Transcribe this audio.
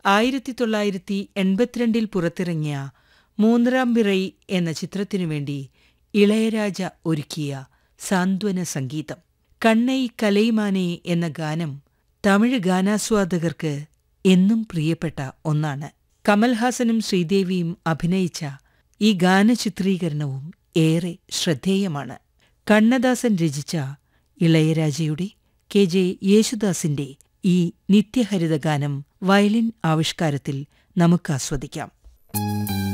ആയിരത്തി തൊള്ളായിരത്തി എൺപത്തിരണ്ടിൽ പുറത്തിറങ്ങിയ മൂന്നരാം പിറൈ എന്ന ചിത്രത്തിനു വേണ്ടി ഇളയരാജ ഒരുക്കിയ സാന്ത്വന സംഗീതം കണ്ണൈ കലൈമാനെ എന്ന ഗാനം തമിഴ് ഗാനാസ്വാദകർക്ക് എന്നും പ്രിയപ്പെട്ട ഒന്നാണ് കമൽഹാസനും ശ്രീദേവിയും അഭിനയിച്ച ഈ ഗാനചിത്രീകരണവും ഏറെ ശ്രദ്ധേയമാണ് കണ്ണദാസൻ രചിച്ച ഇളയരാജയുടെ കെ ജെ യേശുദാസിന്റെ ഈ നിത്യഹരിത ഗാനം വയലിൻ ആവിഷ്കാരത്തിൽ നമുക്ക് ആസ്വദിക്കാം